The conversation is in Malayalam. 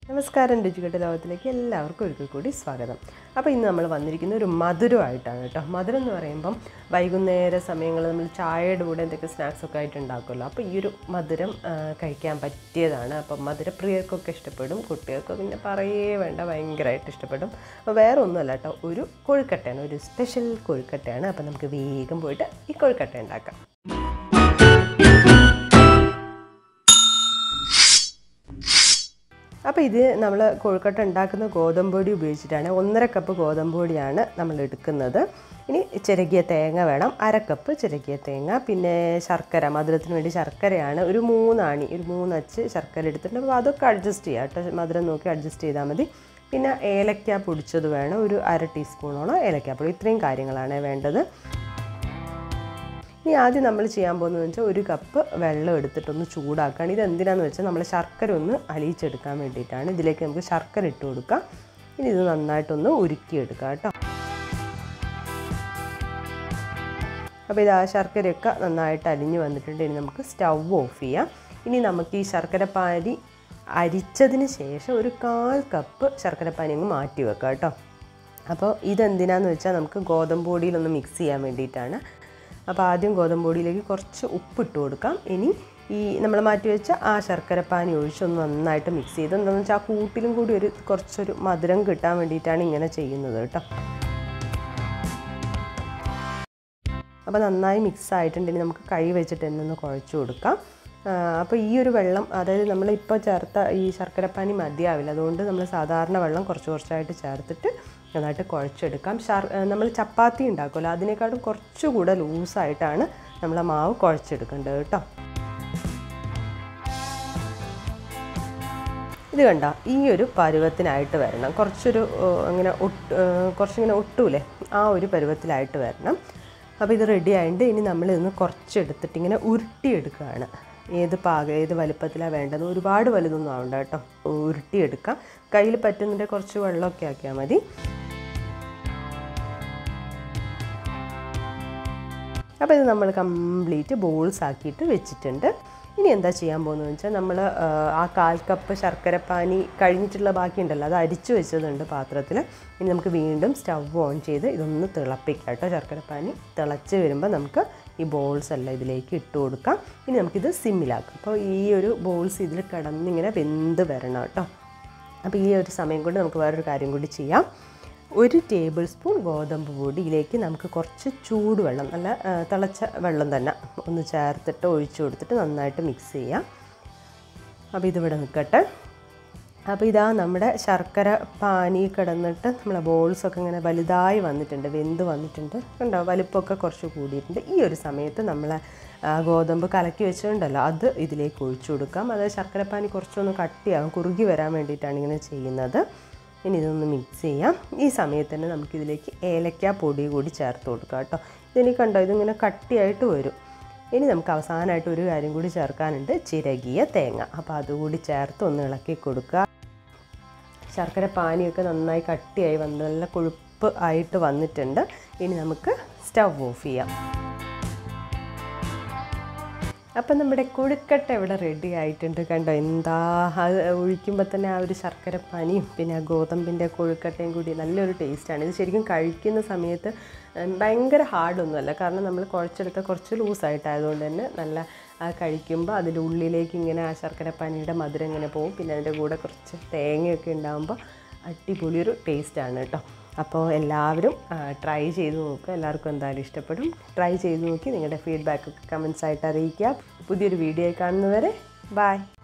നമസ്കാരം രുചികെട്ട ലോകത്തിലേക്ക് എല്ലാവർക്കും ഒരിക്കൽ കൂടി സ്വാഗതം അപ്പോൾ ഇന്ന് നമ്മൾ വന്നിരിക്കുന്ന ഒരു മധുരമായിട്ടാണ് കേട്ടോ മധുരം എന്ന് പറയുമ്പം വൈകുന്നേര സമയങ്ങളിൽ നമ്മൾ ചായയുടെ കൂടെ എന്തൊക്കെ സ്നാക്സ് ഒക്കെ ആയിട്ട് ഉണ്ടാക്കുമല്ലോ അപ്പോൾ ഈ ഒരു മധുരം ആ, കഴിക്കാൻ പറ്റിയതാണ് അപ്പം മധുരപ്രിയർക്കൊക്കെ ഇഷ്ടപ്പെടും കുട്ടികൾക്ക് പിന്നെ പറയേ വേണ്ട ഭയങ്കരമായിട്ട് ഇഷ്ടപ്പെടും അപ്പോൾ വേറെ ഒന്നുമല്ല കേട്ടോ ഒരു കൊഴുക്കട്ടയാണ് ഒരു സ്പെഷ്യൽ കൊഴുക്കട്ടയാണ് അപ്പോൾ നമുക്ക് വേഗം പോയിട്ട് ഈ കൊഴുക്കട്ട ഉണ്ടാക്കാം അപ്പോൾ ഇത് നമ്മൾ കൊഴുക്കട്ട ഉണ്ടാക്കുന്ന ഗോതമ്പ് പൊടി ഉപയോഗിച്ചിട്ടാണ് ഒന്നര കപ്പ് ഗോതമ്പ് പൊടിയാണ് നമ്മൾ എടുക്കുന്നത് ഇനി ചിരകിയ തേങ്ങ വേണം അര കപ്പ് ചിരകിയ തേങ്ങ പിന്നെ ശർക്കര മധുരത്തിന് വേണ്ടി ശർക്കരയാണ് ഒരു മൂന്നാണി ഒരു മൂന്നച്ച് ശർക്കര എടുത്തിട്ടുണ്ട് അപ്പോൾ അതൊക്കെ അഡ്ജസ്റ്റ് ചെയ്യാം കേട്ടോ മധുരം നോക്കി അഡ്ജസ്റ്റ് ചെയ്താൽ മതി പിന്നെ ഏലക്ക പൊടിച്ചത് വേണം ഒരു അര ടീസ്പൂണോളം ഏലക്കാപ്പൊടി ഇത്രയും കാര്യങ്ങളാണ് വേണ്ടത് ഇനി ആദ്യം നമ്മൾ ചെയ്യാൻ പോകുന്നത് വെച്ചാൽ ഒരു കപ്പ് വെള്ളം എടുത്തിട്ടൊന്ന് ചൂടാക്കുകയാണ് ഇത് എന്തിനാന്ന് വെച്ചാൽ നമ്മൾ ശർക്കര ഒന്ന് അലിയിച്ചെടുക്കാൻ വേണ്ടിയിട്ടാണ് ഇതിലേക്ക് നമുക്ക് ശർക്കര ഇട്ട് കൊടുക്കാം ഇനി ഇത് നന്നായിട്ടൊന്ന് ഉരുക്കിയെടുക്കാം കേട്ടോ അപ്പോൾ ഇത് ആ ശർക്കരയൊക്കെ നന്നായിട്ട് അലിഞ്ഞ് വന്നിട്ടുണ്ട് ഇനി നമുക്ക് സ്റ്റൗ ഓഫ് ചെയ്യാം ഇനി നമുക്ക് ഈ ശർക്കര പാനി അരിച്ചതിന് ശേഷം ഒരു കാൽ കപ്പ് ശർക്കര പാനി അങ്ങ് മാറ്റി വെക്കാം കേട്ടോ അപ്പോൾ ഇതെന്തിനാന്ന് വെച്ചാൽ നമുക്ക് ഗോതമ്പ് പൊടിയിലൊന്ന് മിക്സ് ചെയ്യാൻ വേണ്ടിയിട്ടാണ് അപ്പോൾ ആദ്യം ഗോതമ്പ് പൊടിയിലേക്ക് കുറച്ച് ഉപ്പിട്ട് കൊടുക്കാം ഇനി ഈ നമ്മൾ മാറ്റി വെച്ച ആ ശർക്കരപ്പാനി ഒഴിച്ചൊന്ന് നന്നായിട്ട് മിക്സ് ചെയ്ത് എന്താണെന്ന് വെച്ചാൽ ആ കൂട്ടിലും കൂടി ഒരു കുറച്ചൊരു മധുരം കിട്ടാൻ വേണ്ടിയിട്ടാണ് ഇങ്ങനെ ചെയ്യുന്നത് കേട്ടോ അപ്പോൾ നന്നായി മിക്സ് ആയിട്ടുണ്ടെങ്കിൽ നമുക്ക് കൈ വെച്ചിട്ട് തന്നെ ഒന്ന് കുഴച്ച് കൊടുക്കാം അപ്പോൾ ഈ ഒരു വെള്ളം അതായത് നമ്മളിപ്പോൾ ചേർത്ത ഈ ശർക്കരപ്പാനി മതിയാവില്ല അതുകൊണ്ട് നമ്മൾ സാധാരണ വെള്ളം കുറച്ച് കുറച്ചായിട്ട് ചേർത്തിട്ട് നന്നായിട്ട് കുഴച്ചെടുക്കാം ശർ നമ്മൾ ചപ്പാത്തി ഉണ്ടാക്കുമല്ലോ അതിനേക്കാളും കുറച്ചുകൂടെ ലൂസായിട്ടാണ് നമ്മൾ ആ മാവ് കുഴച്ചെടുക്കേണ്ടത് കേട്ടോ ഇത് കണ്ട ഈ ഒരു പരുവത്തിനായിട്ട് വരണം കുറച്ചൊരു ഏഹ്, ഇങ്ങനെ ഒട്ട് ഏഹ്, കുറച്ചിങ്ങനെ ഒട്ടൂലേ ആ ഒരു പരുവത്തിലായിട്ട് വരണം അപ്പോൾ ഇത് റെഡി ആയിട്ട് ഇനി നമ്മൾ ഇതൊന്ന് കുറച്ചെടുത്തിട്ട് ഇങ്ങനെ ഉരുട്ടിയെടുക്കുകയാണ് ഏത് പാകം ഏത് വലുപ്പത്തിലാണ് വേണ്ടത് ഒരുപാട് വലുതൊന്നും ആവണ്ട കേട്ടോ ഉരുട്ടിയെടുക്കാം കയ്യിൽ പറ്റുന്നതിൻ്റെ കുറച്ച് വെള്ളമൊക്കെ ആക്കിയാൽ മതി അപ്പോൾ ഇത് നമ്മൾ കംപ്ലീറ്റ് ബോൾസ് ആക്കിയിട്ട് വെച്ചിട്ടുണ്ട് ഇനി എന്താ ചെയ്യാൻ പോകുന്നത് വെച്ചാൽ നമ്മൾ ആ കാൽ കപ്പ് ശർക്കരപ്പാനി കഴിഞ്ഞിട്ടുള്ള ബാക്കിയുണ്ടല്ലോ അത് അരിച്ചു വെച്ചതുണ്ട് പാത്രത്തിൽ ഇനി നമുക്ക് വീണ്ടും സ്റ്റവ് ഓൺ ചെയ്ത് ഇതൊന്ന് തിളപ്പിക്കാം കേട്ടോ ശർക്കരപ്പാനി തിളച്ച് വരുമ്പോൾ നമുക്ക് ഈ ബോൾസ് എല്ലാം ഇതിലേക്ക് ഇട്ട് കൊടുക്കാം ഇനി നമുക്കിത് സിമ്മിലാക്കാം അപ്പോൾ ഈ ഒരു ബോൾസ് ഇതിൽ കിടന്നിങ്ങനെ വെന്ത് വരണം കേട്ടോ അപ്പോൾ ഈ ഒരു സമയം കൊണ്ട് നമുക്ക് വേറൊരു കാര്യം കൂടി ചെയ്യാം ഒരു ടേബിൾ സ്പൂൺ ഗോതമ്പ് പൊടിയിലേക്ക് നമുക്ക് കുറച്ച് ചൂടുവെള്ളം നല്ല ആ, തിളച്ച വെള്ളം തന്നെ ഒന്ന് ചേർത്തിട്ട് ഒഴിച്ചു കൊടുത്തിട്ട് നന്നായിട്ട് മിക്സ് ചെയ്യാം അപ്പോൾ ഇതിവിടെ നിൽക്കട്ടെ അപ്പോൾ ഇതാ നമ്മുടെ ശർക്കര പാനി കിടന്നിട്ട് നമ്മളെ ബോൾസൊക്കെ ഇങ്ങനെ വലുതായി വന്നിട്ടുണ്ട് വെന്ത് വന്നിട്ടുണ്ട് കണ്ടോ വലിപ്പമൊക്കെ കുറച്ച് കൂടിയിട്ടുണ്ട് ഈ ഒരു സമയത്ത് നമ്മളെ ആ, ഗോതമ്പ് കലക്കി വെച്ചിട്ടുണ്ടല്ലോ അത് ഇതിലേക്ക് ഒഴിച്ചു കൊടുക്കാം അതായത് ശർക്കരപ്പാനി കുറച്ചൊന്ന് കട്ടിയാകും കുറുകി വരാൻ വേണ്ടിയിട്ടാണ് ഇങ്ങനെ ചെയ്യുന്നത് ഇനി ഇതൊന്ന് മിക്സ് ചെയ്യാം ഈ സമയത്ത് തന്നെ നമുക്കിതിലേക്ക് ഏലക്ക പൊടി കൂടി ചേർത്ത് കൊടുക്കാം കേട്ടോ ഇതിനി കണ്ടോ ഇതിങ്ങനെ കട്ടിയായിട്ട് വരും ഇനി നമുക്ക് അവസാനമായിട്ട് ഒരു കാര്യം കൂടി ചേർക്കാനുണ്ട് ചിരകിയ തേങ്ങ അപ്പോൾ അതുകൂടി ചേർത്ത് ഒന്ന് ഇളക്കി കൊടുക്കുക ശർക്കര പാനിയൊക്കെ നന്നായി കട്ടിയായി വന്ന് നല്ല കൊഴുപ്പ് ആയിട്ട് വന്നിട്ടുണ്ട് ഇനി നമുക്ക് സ്റ്റവ് ഓഫ് ചെയ്യാം അപ്പം നമ്മുടെ കൊഴുക്കട്ട ഇവിടെ റെഡി ആയിട്ടുണ്ട് കണ്ടോ എന്താ അത് ഒഴിക്കുമ്പോൾ തന്നെ ആ ഒരു ശർക്കര പനിയും പിന്നെ ആ ഗോതമ്പിൻ്റെ കൊഴുക്കട്ടയും കൂടി നല്ലൊരു ടേസ്റ്റാണ് ഇത് ശരിക്കും കഴിക്കുന്ന സമയത്ത് ഉം, ഭയങ്കര ഹാർഡൊന്നുമല്ല കാരണം നമ്മൾ കുഴച്ചെടുത്ത കുറച്ച് ലൂസായിട്ടായതുകൊണ്ട് തന്നെ നല്ല ആ കഴിക്കുമ്പോൾ അതിൻ്റെ ഉള്ളിലേക്ക് ഇങ്ങനെ ആ ശർക്കര പനിയുടെ മധുരം ഇങ്ങനെ പോകും പിന്നെ അതിൻ്റെ കൂടെ കുറച്ച് തേങ്ങയൊക്കെ ഉണ്ടാകുമ്പോൾ അടിപൊളി ഒരു ടേസ്റ്റാണ് കേട്ടോ അപ്പോൾ എല്ലാവരും ട്രൈ ചെയ്ത് നോക്കുക എല്ലാവർക്കും എന്തായാലും ഇഷ്ടപ്പെടും ട്രൈ ചെയ്ത് നോക്കി നിങ്ങളുടെ ഫീഡ്ബാക്ക് കമൻസ് ആയിട്ട് അറിയിക്കുക പുതിയൊരു വീഡിയോ കാണുന്നവരെ ബൈ